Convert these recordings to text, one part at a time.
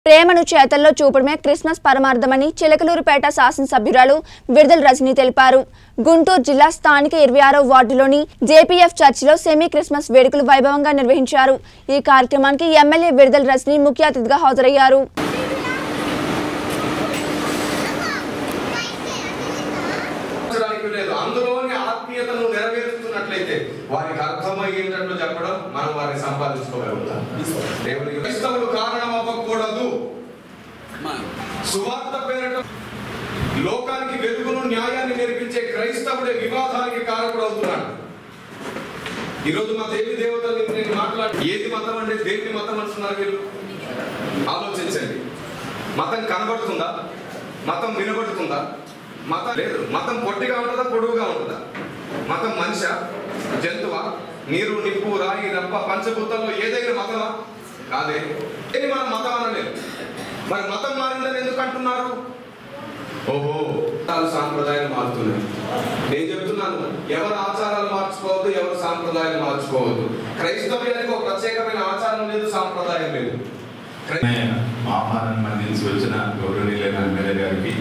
ప్రేమను చేతల్లో చూపడమే క్రిస్మస్ పరమార్థమని చిలకలూరుపేట శాసనసభ్యురాలు విడుదల రజని తెలిపారు గుంటూరు జిల్లా స్థానిక ఇరవై ఆరో వార్డులోని జేపీఎఫ్ చర్చిలో సెమీ క్రిస్మస్ వేడుకలు వైభవంగా నిర్వహించారు ఈ కార్యక్రమానికి ఎమ్మెల్యే విడుదల రజని ముఖ్య అతిథిగా హాజరయ్యారు మార్చడానికి లేదు అందులోని ఆత్మీయతను నెరవేరుస్తున్నట్లయితే వారికి అర్థమయ్యేటట్లు చెప్పడం మనం వారిని సంపాదించుకోగలుగుతాం దేవునికి క్రైస్తవులు కారణం అవ్వకూడదు సువార్త పేరట లోకానికి వెలుగును న్యాయాన్ని నేర్పించే క్రైస్తవుడే వివాదానికి కారకుడు అవుతున్నాడు ఈరోజు మా దేవి దేవతలు నేను మాట్లాడి ఏది మతం అంటే దేని మతం అంటున్నారు వీళ్ళు ఆలోచించండి మతం కనబడుతుందా మతం వినబడుతుందా మతం లేదు మతం పొట్టిగా ఉంటుందా పొడువుగా ఉంటుందా మతం మనిష జంతువా నీరు నిప్పు రాయి రప్ప పంచభూతంలో ఏదైనా మతమా కాదే ఏది మనం మతం అనలేదు మరి మతం మారిందని ఎందుకు అంటున్నారు ఓహో ఆచారాలు సాంప్రదాయాలు మారుతున్నాయి నేను చెప్తున్నాను ఎవరు ఆచారాలు మార్చుకోవద్దు ఎవరు సాంప్రదాయాలు మార్చుకోవద్దు క్రైస్తవ్యానికి ఒక ప్రత్యేకమైన ఆచారం లేదు సాంప్రదాయం లేదు క్రై- ఆహ్వానాన్ని అందించి వచ్చిన గౌరవనీయులైన ఎమ్మెల్యే గారికి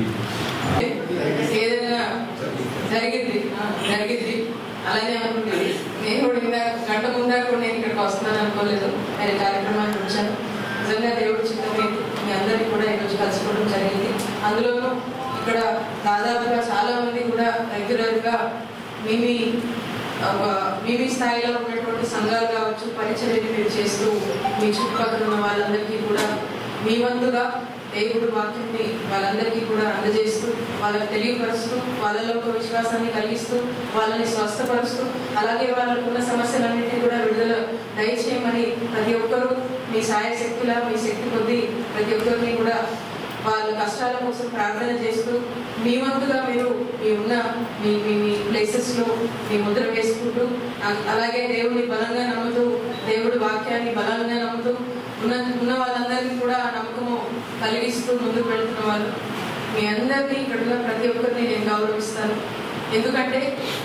ఏదైనా జరిగింది జరిగింది అలానే అనుకుంటుంది నేను కూడా ఇందాక గంట ముందా కూడా నేను ఇక్కడికి వస్తున్నాను అనుకోలేదు నేను ఈ కార్యక్రమానికి వచ్చాను నిజంగా దేవుడి చిత్తమే మీ అందరికీ కూడా ఈరోజు కలుసుకోవడం జరిగింది అందులోనూ ఇక్కడ దాదాపుగా చాలా మంది కూడా రెగ్యులర్గా మీ మీ ఒక మీ మీ స్థాయిలో ఉన్నటువంటి సంఘాలు కావచ్చు పరిచర్యలు మీరు చేస్తూ మీ చుట్టుపక్కల ఉన్న వాళ్ళందరికీ కూడా మీ వంతుగా దేవుడి వాక్యాన్ని వాళ్ళందరికీ కూడా అందజేస్తూ వాళ్ళకి తెలియపరుస్తూ వాళ్ళలో ఒక విశ్వాసాన్ని కలిగిస్తూ వాళ్ళని స్వస్థపరుస్తూ అలాగే వాళ్ళకు ఉన్న సమస్యలన్నింటినీ కూడా విడుదల దయచేయమని ప్రతి ఒక్కరూ మీ సాయశక్తుల మీ శక్తి కొద్దీ ప్రతి ఒక్కరిని కూడా వాళ్ళ కష్టాల కోసం ప్రార్థన చేస్తూ మీ వంతుగా మీరు మీ ఉన్న మీ మీ మీ ప్లేసెస్లో మీ ముద్ర వేసుకుంటూ అ- అలాగే దేవుడిని బలంగా నమ్ముతూ దేవుడి వాక్యాన్ని బలంగా నమ్ముతూ ఉన్న ఉన్న వాళ్ళందరికీ కూడా ఆ నమ్మకము కలిగిస్తూ ముందుకు వెళ్తున్న వాళ్ళు మీ అందరినీ ఇక్కడ ఉన్న ప్రతి ఒక్కరిని నేను గౌరవిస్తాను ఎందుకంటే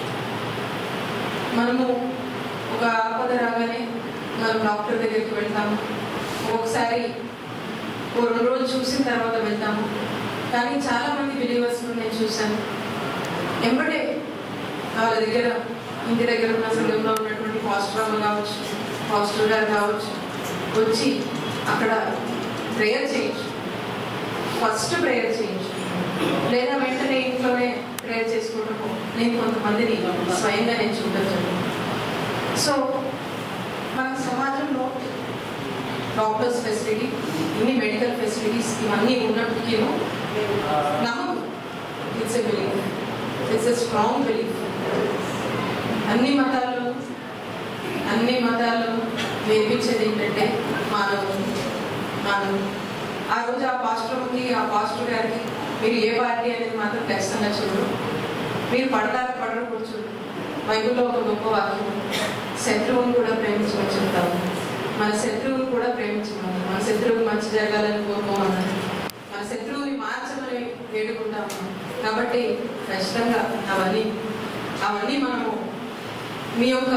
మనము ఒక ఆపద రాగానే మనం డాక్టర్ దగ్గరికి వెళ్తాము ఒక్కొక్కసారి ఓ రెండు రోజులు చూసిన తర్వాత వెళ్తాము కానీ చాలా మంది బిలీవర్స్ నేను చూశాను ఎంబడే వాళ్ళ దగ్గర ఇంటి దగ్గర ఉన్న సంఘంలో ఉన్నటువంటి పాస్టర్ అమ్మ కావచ్చు పాస్టర్ గారు కావచ్చు వచ్చి అక్కడ ప్రేయర్ చేయొచ్చు ఫస్ట్ ప్రేయర్ చేయొచ్చు లేదా వెంటనే ఇంట్లోనే ప్రేయర్ చేసుకోవటము నేను కొంతమందిని స్వయంగా నేను చూడటం జరిగింది సో మన సమాజంలో డాక్టర్స్ ఫెసిలిటీ ఇన్ని మెడికల్ ఫెసిలిటీస్ ఇవన్నీ ఉన్నప్పటికీ నమ్మకం it's a belief it's a strong belief అన్ని మతాల్లో అన్ని మతాల్లో నేర్పించేది ఏంటంటే మానవుడు మానవుడు ఆ రోజు ఆ పాస్టర్కి ఆ పాస్టర్ గారికి మీరు ఏ పార్టీ అనేది మాత్రం ఖచ్చితంగా చూడరు మీరు పడతారు పడరు కూర్చోరు బైబిల్లో ఒక గొప్ప వాక్యం శత్రువుని కూడా ప్రేమించవచ్చు అంటారు మన శత్రువుని కూడా ప్రేమించమన్నారు మన శత్రువుకి మంచి జరగాలని కోరుకోమన్నారు మన శత్రువుని మార్చమని వేడుకుంటాము కాబట్టి ఖచ్చితంగా అవన్నీ అవన్నీ మనము మీ యొక్క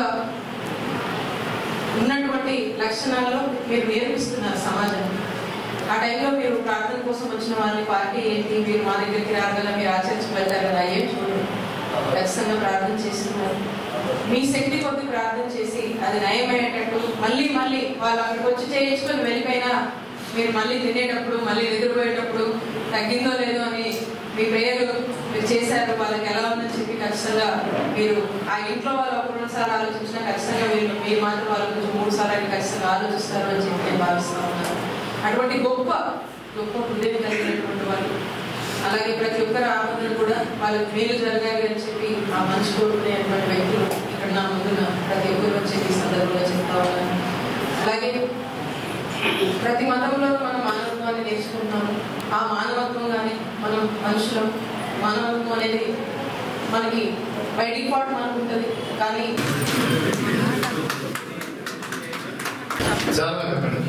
ఉన్నటువంటి లక్షణాల్లో మీరు నేర్పిస్తున్నారు సమాజానికి ఆ టైంలో మీరు ప్రార్థన కోసం వచ్చిన వాళ్ళని పార్టీ ఏంటి మీరు మా దగ్గరికి రాగల మీరు ఆచరించి వెళ్తారు కదా ఏం చూడండి ఖచ్చితంగా ప్రార్థన చేస్తున్నారు మీ శక్తి కొద్ది ప్రార్థన చేసి అది నయమయ్యేటట్టు మళ్ళీ మళ్ళీ వాళ్ళు అక్కడికి వచ్చి చేయించుకొని వెళ్ళిపోయినా మీరు మళ్ళీ తినేటప్పుడు మళ్ళీ నిద్రపోయేటప్పుడు తగ్గిందో లేదో అని మీ ప్రేయర్ మీరు చేశారు వాళ్ళకి ఎలా ఉందని చెప్పి ఖచ్చితంగా మీరు ఆ ఇంట్లో వాళ్ళు ఒక రెండు సార్లు ఆలోచించినా ఖచ్చితంగా మీరు మీరు మాత్రం వాళ్ళ గురించి మూడు సార్లు అని ఖచ్చితంగా ఆలోచిస్తారు అని చెప్పి నేను భావిస్తా ఉన్నాను అటువంటి గొప్ప గొప్ప హృదయం కలిగినటువంటి వాళ్ళు అలాగే ప్రతి ఒక్కరు ఆపదలు కూడా వాళ్ళకి మేలు జరగాలి అని చెప్పి ఆ మంచి కోరుకునేటువంటి వ్యక్తులు ఇక్కడ నా ముందున ప్రతి ఒక్కరు అని చెప్పి ఈ సందర్భంగా చెప్తా ఉన్నాను అలాగే ప్రతి మతంలో మనం మానవత్వాన్ని నేర్చుకుంటున్నాము ఆ మానవత్వంగానే మనం మనుషులం మానవత్వం అనేది మనకి బై డిఫాల్ట్ మనకు ఉంటుంది కానీ చాలా చెప్పండి.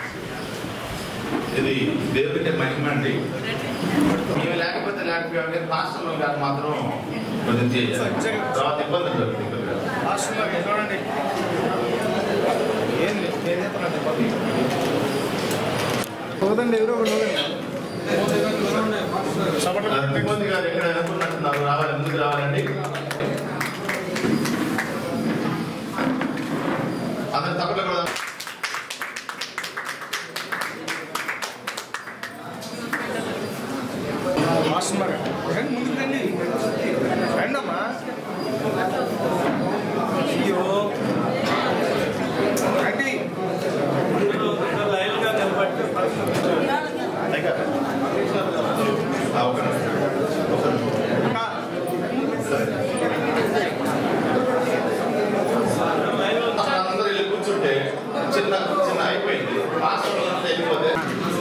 ఇది దేవుడికి మహిమ అండి మేము లేకపోతే లేకపోతే రాష్ట్రంలో గారు మాత్రం కొంచెం చేయాలి తర్వాత ఇబ్బంది జరుగుతుంది కొద్దిగా. రాష్ట్రంలో చూడండి ఏం లేదు నేను చెప్తాను తిరుపతి గారు ఎక్కడ అనుకున్నట్టున్నారు రావాలి ముందుకు రావాలండి అందరు తప్పట్లు కూడా మాస్టర్ రండి ముందుకు రండి రండి అమ్మా అయ్యో రండి ఆ, ఒక నిమిషం. ఒక నిమిషం. అక్క, అక్కడ అందరూ వెళ్ళి కూర్చుంటే చిన్న చిన్న అయిపోయింది మాస్టర్ అంతా వెళ్ళిపోతే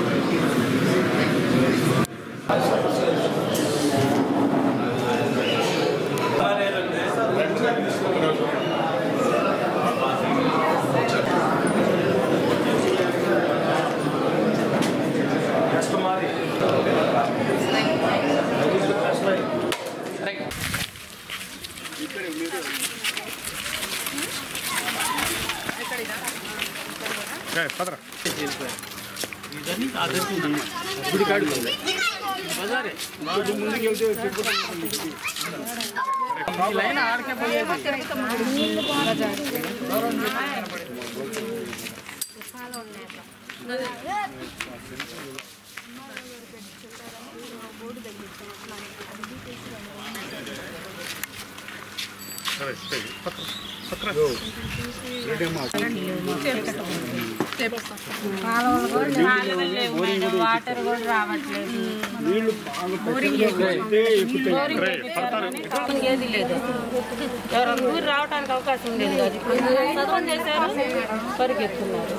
కాలువలు లేవు మేడం వాటర్ కూడా రావట్లేదు బోరింగ్ ఏది లేదు ఎవరైనా ఊరు రావడానికి అవకాశం ఉండేది కాదు ఇప్పుడు చదువు చేశారు పరిగెత్తున్నారు